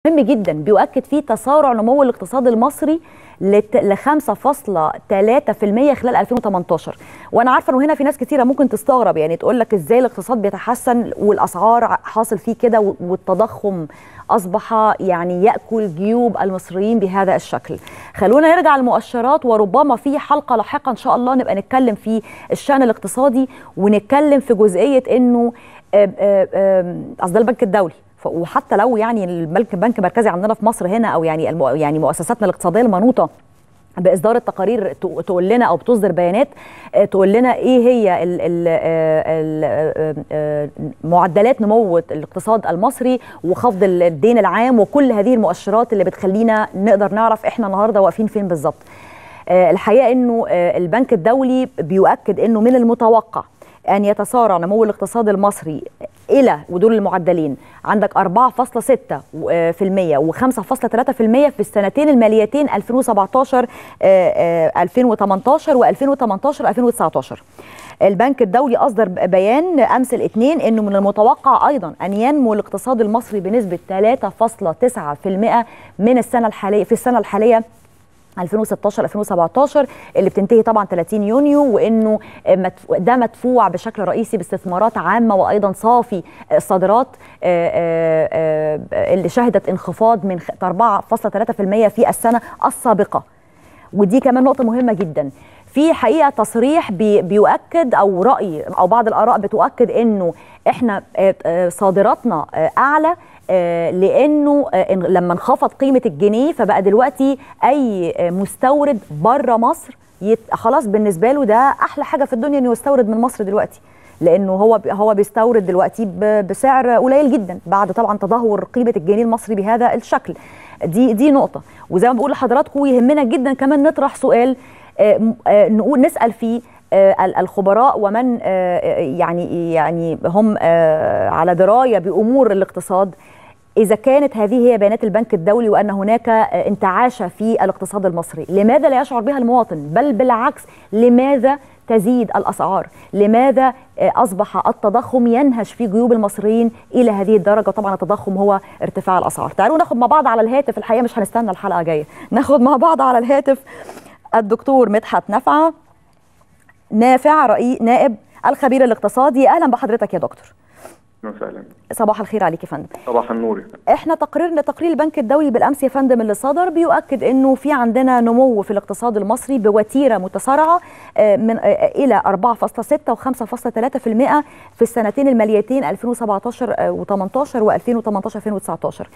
مهم جدا بيؤكد فيه تسارع نمو الاقتصاد المصري ل 5.3% خلال 2018 وانا عارفه انه هنا في ناس كتيره ممكن تستغرب يعني تقول لك ازاي الاقتصاد بيتحسن والاسعار حاصل فيه كده والتضخم اصبح يعني ياكل جيوب المصريين بهذا الشكل خلونا نرجع للمؤشرات وربما في حلقه لاحقه ان شاء الله نبقى نتكلم في الشان الاقتصادي ونتكلم في جزئيه انه قصد البنك الدولي وحتى لو يعني البنك البنك المركزي عندنا في مصر هنا او يعني المو يعني مؤسساتنا الاقتصاديه المنوطه باصدار التقارير تقول لنا او بتصدر بيانات تقول لنا ايه هي ال ال معدلات نمو الاقتصاد المصري وخفض الدين العام وكل هذه المؤشرات اللي بتخلينا نقدر نعرف احنا النهارده واقفين فين بالظبط الحقيقه انه البنك الدولي بيؤكد انه من المتوقع أن يتسارع نمو الاقتصاد المصري إلى ودول المعدلين عندك 4.6% و5.3% في السنتين الماليتين 2017 2018 و2018 2019 البنك الدولي أصدر بيان أمس الاثنين أنه من المتوقع أيضا أن ينمو الاقتصاد المصري بنسبة 3.9% من السنة الحالية في السنة الحالية 2016 2017 اللي بتنتهي طبعا 30 يونيو وانه ده مدفوع بشكل رئيسي باستثمارات عامه وايضا صافي الصادرات اللي شهدت انخفاض من 4.3% في السنه السابقه ودي كمان نقطه مهمه جدا في حقيقه تصريح بي بيؤكد او راي او بعض الاراء بتؤكد انه احنا صادراتنا اعلى لانه لما انخفض قيمه الجنيه فبقى دلوقتي اي مستورد بره مصر يت... خلاص بالنسبه له ده احلى حاجه في الدنيا انه يستورد من مصر دلوقتي لانه هو هو بيستورد دلوقتي ب... بسعر قليل جدا بعد طبعا تدهور قيمه الجنيه المصري بهذا الشكل دي دي نقطه وزي ما بقول لحضراتكم يهمنا جدا كمان نطرح سؤال نقول نسال فيه الخبراء ومن يعني يعني هم على درايه بامور الاقتصاد إذا كانت هذه هي بيانات البنك الدولي وأن هناك انتعاش في الاقتصاد المصري لماذا لا يشعر بها المواطن بل بالعكس لماذا تزيد الأسعار لماذا أصبح التضخم ينهش في جيوب المصريين إلى هذه الدرجة طبعا التضخم هو ارتفاع الأسعار تعالوا ناخد مع بعض على الهاتف الحقيقة مش هنستنى الحلقة جاية ناخد مع بعض على الهاتف الدكتور مدحت نفعة نافع رئيس نائب الخبير الاقتصادي أهلا بحضرتك يا دكتور وسهلا صباح الخير عليك يا فندم صباح النور احنا تقريرنا تقرير البنك الدولي بالامس يا فندم اللي صدر بيؤكد انه في عندنا نمو في الاقتصاد المصري بوتيره متسارعه من الى 4.6 و5.3% في السنتين الماليتين 2017 و18 و2018 2019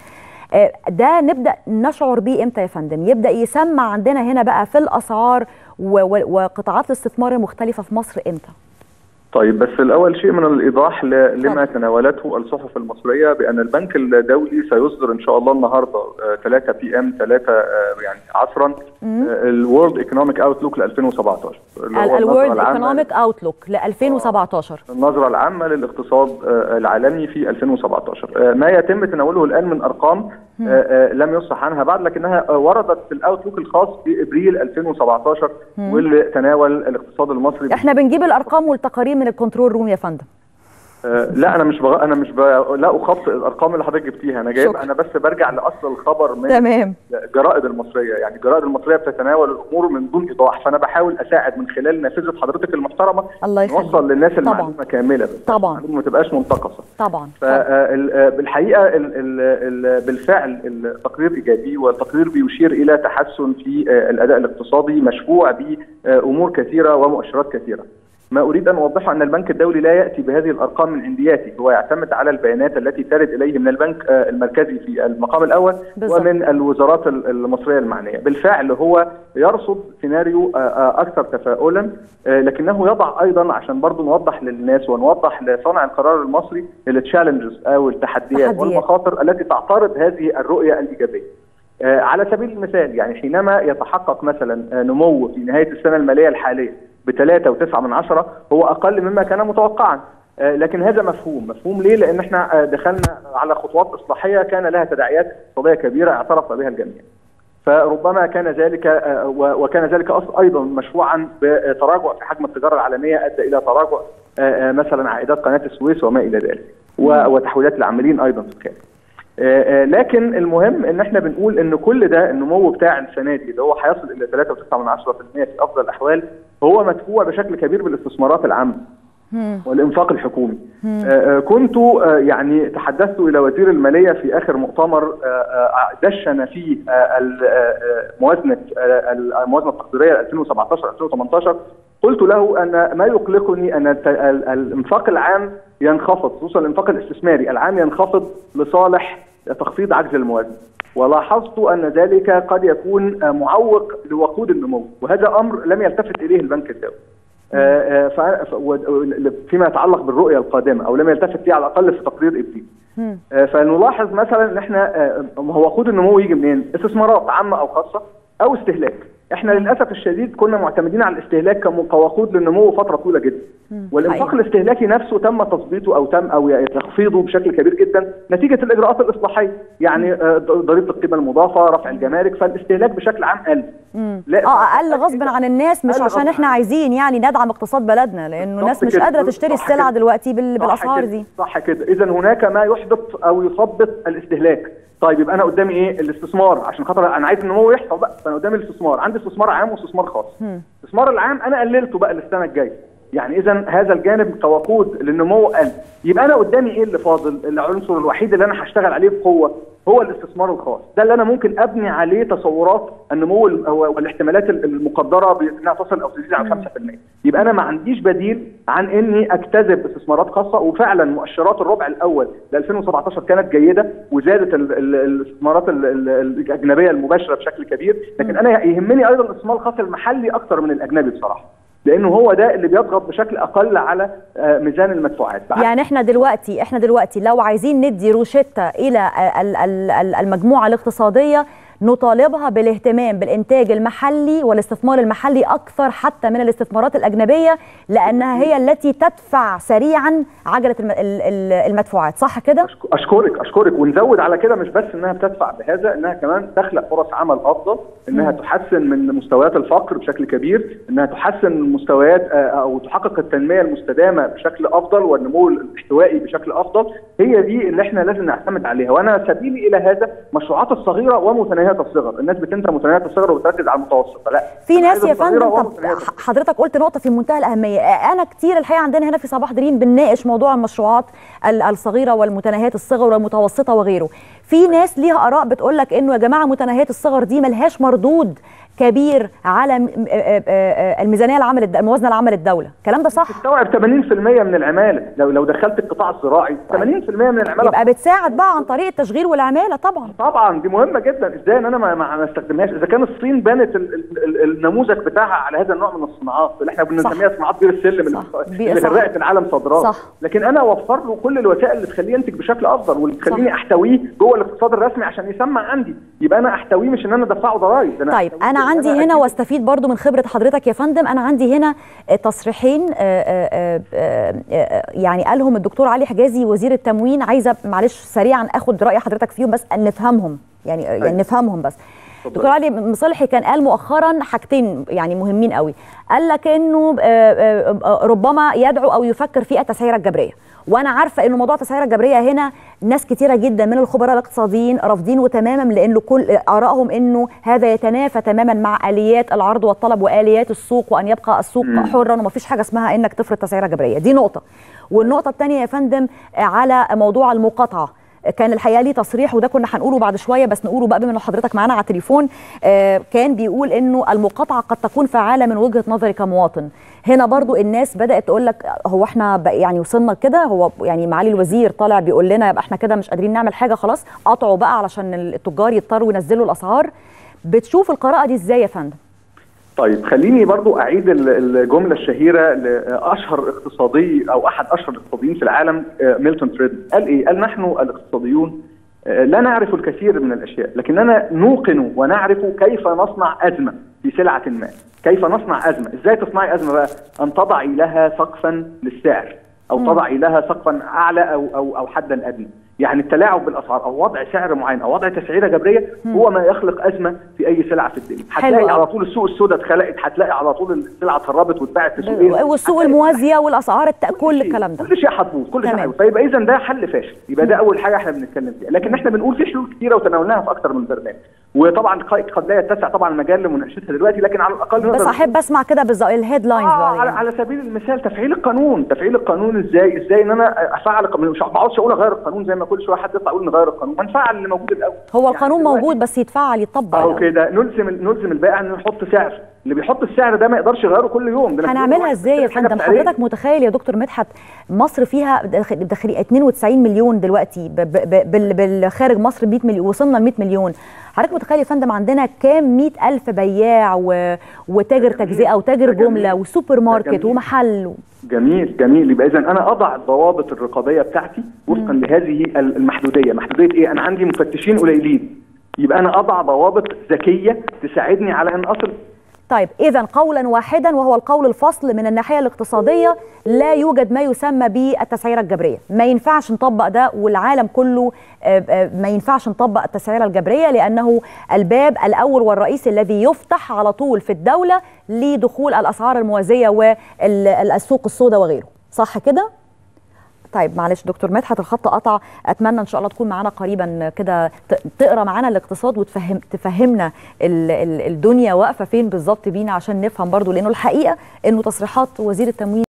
ده نبدا نشعر بيه امتى يا فندم يبدا يسمع عندنا هنا بقى في الاسعار وقطاعات الاستثمار المختلفه في مصر امتى طيب بس الاول شيء من الايضاح لما تناولته الصحف المصريه بان البنك الدولي سيصدر ان شاء الله النهارده 3 بي ام 3 يعني عصرا الورلد ايكونوميك اوتلوك ل 2017 الورلد ايكونوميك اوتلوك ل 2017 النظره العامه للاقتصاد العالمي في 2017 ما يتم تناوله الان من ارقام لم يصح عنها بعد لكنها وردت في الاوتلوك الخاص بابريل 2017 واللي تناول الاقتصاد المصري احنا بنجيب الارقام والتقارير من الكنترول روم يا فندم أه لا انا مش بغ... انا مش ب... لا اخطئ الارقام اللي حضرتك جبتيها انا جايب انا بس برجع لاصل الخبر من تمام الجرائد المصريه يعني الجرائد المصريه بتتناول الامور من دون ايضاح فانا بحاول اساعد من خلال نافذه حضرتك المحترمه الله يخليك نوصل للناس المعلومه كامله بس طبعا ما تبقاش منتقصه طبعا فالحقيقه ال... ال... ال... بالفعل التقرير ايجابي والتقرير بيشير الى تحسن في الاداء الاقتصادي مشبوع بامور كثيره ومؤشرات كثيره ما اريد ان اوضحه ان البنك الدولي لا ياتي بهذه الارقام من عندياته هو يعتمد على البيانات التي ترد اليه من البنك المركزي في المقام الاول بالزبط. ومن الوزارات المصريه المعنيه بالفعل هو يرصد سيناريو اكثر تفاؤلا لكنه يضع ايضا عشان برضه نوضح للناس ونوضح لصانع القرار المصري التشالنجز او التحديات تحديات. والمخاطر التي تعترض هذه الرؤيه الايجابيه على سبيل المثال يعني حينما يتحقق مثلا نمو في نهايه السنه الماليه الحاليه بثلاثة وتسعة من عشرة هو أقل مما كان متوقعا لكن هذا مفهوم مفهوم ليه لأن احنا دخلنا على خطوات إصلاحية كان لها تداعيات اقتصادية كبيرة اعترف بها الجميع فربما كان ذلك وكان ذلك أيضا مشروعا بتراجع في حجم التجارة العالمية أدى إلى تراجع مثلا عائدات قناة السويس وما إلى ذلك وتحويلات العاملين أيضا في الخارج لكن المهم ان احنا بنقول ان كل ده النمو بتاع السنه دي اللي هو هيصل الى 3.9% في افضل الاحوال هو مدفوع بشكل كبير بالاستثمارات العامه والانفاق الحكومي آه كنت آه يعني تحدثت الى وزير الماليه في اخر مؤتمر آه دشن فيه موازنه الموازنه التقديريه 2017 2018 قلت له ان ما يقلقني ان الانفاق العام ينخفض خصوصا الانفاق الاستثماري العام ينخفض لصالح تخفيض عجز الموازنه ولاحظت ان ذلك قد يكون معوق لوقود النمو وهذا امر لم يلتفت اليه البنك الدولي فيما يتعلق بالرؤيه القادمه او لم يلتفت ليه على الاقل في تقرير ابريل فنلاحظ مثلا ان احنا هو وقود النمو يجي منين؟ استثمارات عامه او خاصه او استهلاك احنا للاسف الشديد كنا معتمدين على الاستهلاك كوقود للنمو فتره طويله جدا والانفاق الاستهلاكي نفسه تم تظبيطه او تم او تخفيضه بشكل كبير جدا نتيجه الاجراءات الاصلاحيه يعني ضريبه القيمه المضافه رفع الجمارك فالاستهلاك بشكل عام قل اه اقل غصب عن الناس مش عشان احنا عايزين يعني ندعم اقتصاد بلدنا لانه الناس مش قادره تشتري السلعه دلوقتي بالاسعار دي صح كده اذا هناك ما يحبط او يثبط الاستهلاك طيب يبقى انا قدامي ايه الاستثمار عشان خاطر انا عايز النمو يحصل بقى فانا قدامي الاستثمار عندي استثمار عام واستثمار خاص الاستثمار العام انا قللته بقى السنه الجايه يعني اذا هذا الجانب كوقود للنمو قل يبقى انا قدامي ايه اللي فاضل العنصر الوحيد اللي انا هشتغل عليه بقوه هو الاستثمار الخاص ده اللي انا ممكن ابني عليه تصورات النمو والاحتمالات المقدره بانها تصل او تزيد عن 5% يبقى انا ما عنديش بديل عن اني اجتذب استثمارات خاصه وفعلا مؤشرات الربع الاول ل 2017 كانت جيده وزادت الاستثمارات الاجنبيه المباشره بشكل كبير لكن انا يهمني ايضا الاستثمار الخاص المحلي اكثر من الاجنبي بصراحه لانه هو ده اللي بيضغط بشكل اقل على ميزان المدفوعات يعني احنا دلوقتي احنا دلوقتي لو عايزين ندي روشته الى المجموعه الاقتصاديه نطالبها بالاهتمام بالانتاج المحلي والاستثمار المحلي اكثر حتى من الاستثمارات الاجنبيه لانها هي التي تدفع سريعا عجله المدفوعات صح كده اشكرك اشكرك ونزود على كده مش بس انها بتدفع بهذا انها كمان تخلق فرص عمل افضل انها م. تحسن من مستويات الفقر بشكل كبير انها تحسن من مستويات او تحقق التنميه المستدامه بشكل افضل والنمو الاحتوائي بشكل افضل هي دي اللي احنا لازم نعتمد عليها وانا سبيلي الى هذا مشروعات الصغيره ومتناهيه الصغر الناس بتنسى متناهيه الصغر وبتركز على المتوسطه لا في ناس يا فندم طب حضرتك قلت نقطه في منتهى الاهميه انا كتير الحقيقه عندنا هنا في صباح دريم بنناقش موضوع المشروعات الصغيره والمتناهيه الصغر والمتوسطه وغيره في ناس ليها اراء بتقول لك انه يا جماعه متناهيه الصغر دي ملهاش مردود كبير على الميزانيه العامه الموازنه العامه للدوله الكلام ده صح تستوعب 80% من العماله لو لو دخلت القطاع الزراعي 80% من العماله يبقى بتساعد بقى عن طريق التشغيل والعماله طبعا طبعا دي مهمه جدا ازاي ان انا ما, ما استخدمهاش اذا كان الصين بنت النموذج بتاعها على هذا النوع من الصناعات اللي احنا بنسميها صناعات بير السلم اللي غرقت العالم صادرات لكن انا اوفر له كل الوسائل اللي تخليه ينتج بشكل افضل واللي تخليني احتويه جوه الاقتصاد الرسمي عشان يسمع عندي يبقى انا احتويه مش ان انا ادفعه ضرائب طيب انا عندي هنا واستفيد برضو من خبره حضرتك يا فندم انا عندي هنا تصريحين يعني قالهم الدكتور علي حجازي وزير التموين عايزه معلش سريعا اخد راي حضرتك فيهم بس نفهمهم يعني يعني نفهمهم بس دكتور علي مصلحي كان قال مؤخرا حاجتين يعني مهمين قوي قال لك انه ربما يدعو او يفكر في التسعيره الجبريه وانا عارفه انه موضوع التسعيره الجبريه هنا ناس كتيره جدا من الخبراء الاقتصاديين رافضينه تماما لانه كل ارائهم انه هذا يتنافى تماما مع اليات العرض والطلب واليات السوق وان يبقى السوق م. حرا وما فيش حاجه اسمها انك تفرض تسعيره جبريه دي نقطه والنقطه الثانيه يا فندم على موضوع المقاطعه كان الحقيقه ليه تصريح وده كنا هنقوله بعد شويه بس نقوله بقى بما ان حضرتك معانا على التليفون آه كان بيقول انه المقاطعه قد تكون فعاله من وجهه نظري كمواطن هنا برضو الناس بدات تقول لك هو احنا يعني وصلنا كده هو يعني معالي الوزير طالع بيقول لنا يبقى احنا كده مش قادرين نعمل حاجه خلاص قطعوا بقى علشان التجار يضطروا ينزلوا الاسعار بتشوف القراءه دي ازاي يا فندم طيب خليني برضو اعيد الجمله الشهيره لاشهر اقتصادي او احد اشهر الاقتصاديين في العالم ميلتون فريدمان قال ايه قال نحن الاقتصاديون لا نعرف الكثير من الاشياء لكننا نوقن ونعرف كيف نصنع ازمه في سلعه ما كيف نصنع ازمه ازاي تصنعي ازمه بقى ان تضعي لها سقفا للسعر او تضعي لها سقفا اعلى او او او حدا ادنى يعني التلاعب بالاسعار او وضع سعر معين او وضع تسعيره جبريه هو ما يخلق ازمه في اي سلعه في الدنيا حلو هتلاقي أوي. على طول السوق السوداء اتخلقت هتلاقي على طول السلعه اتهربت واتباعت في السوق والسوق الموازيه والاسعار الت- كل الكلام ده كل شيء هتبوظ كل شيء تمام. هيبوظ فيبقى اذا ده حل فاشل يبقى ده اول حاجه احنا بنتكلم فيها لكن احنا بنقول في حلول كتيره وتناولناها في اكثر من برنامج وطبعا قد قد لا يتسع طبعا المجال لمناقشتها دلوقتي لكن على الاقل بس نقدر احب اسمع كده بالظبط الهيدلاينز آه على, على سبيل المثال تفعيل القانون تفعيل القانون ازاي ازاي ان انا افعل القانون مش ما اقعدش اقول اغير القانون زي ما كل شويه حد يطلع يقول نغير القانون ما نفعل اللي موجود الاول هو القانون دلوقتي- موجود بس يتفعل يطبق اهو الأول. كده نلزم نلزم البائع انه يحط سعر اللي بيحط السعر ده ما يقدرش يغيره كل يوم ده أنا هنعملها كل ازاي يا واحد حاجة فندم فعلية. حضرتك متخيل يا دكتور مدحت مصر فيها داخل داخل 92 مليون دلوقتي ب- ب- ب- بال- بالخارج مصر 100 مليون وصلنا ل 100 مليون حضرتك متخيل يا فندم عندنا كام 100 الف بياع و... وتاجر جميل. تجزئه وتاجر ده جميل. جمله وسوبر ماركت جميل. ومحل جميل جميل يبقى اذا انا اضع الضوابط الرقابيه بتاعتي وفقا لهذه المحدوديه محدوديه ايه انا عندي مفتشين قليلين يبقى انا اضع ضوابط ذكيه تساعدني على ان اصل طيب اذا قولا واحدا وهو القول الفصل من الناحيه الاقتصاديه لا يوجد ما يسمى بالتسعيره الجبريه ما ينفعش نطبق ده والعالم كله آه، آه، ما ينفعش نطبق التسعيره الجبريه لانه الباب الاول والرئيسي الذي يفتح على طول في الدوله لدخول الاسعار الموازيه والسوق السوداء وغيره صح كده طيب معلش دكتور مدحت الخط قطع اتمنى ان شاء الله تكون معانا قريبا كده ت- تقرا معانا الاقتصاد وتفهم تفهمنا ال ال الدنيا واقفه فين بالظبط بينا عشان نفهم برضو لانه الحقيقه انه تصريحات وزير التموين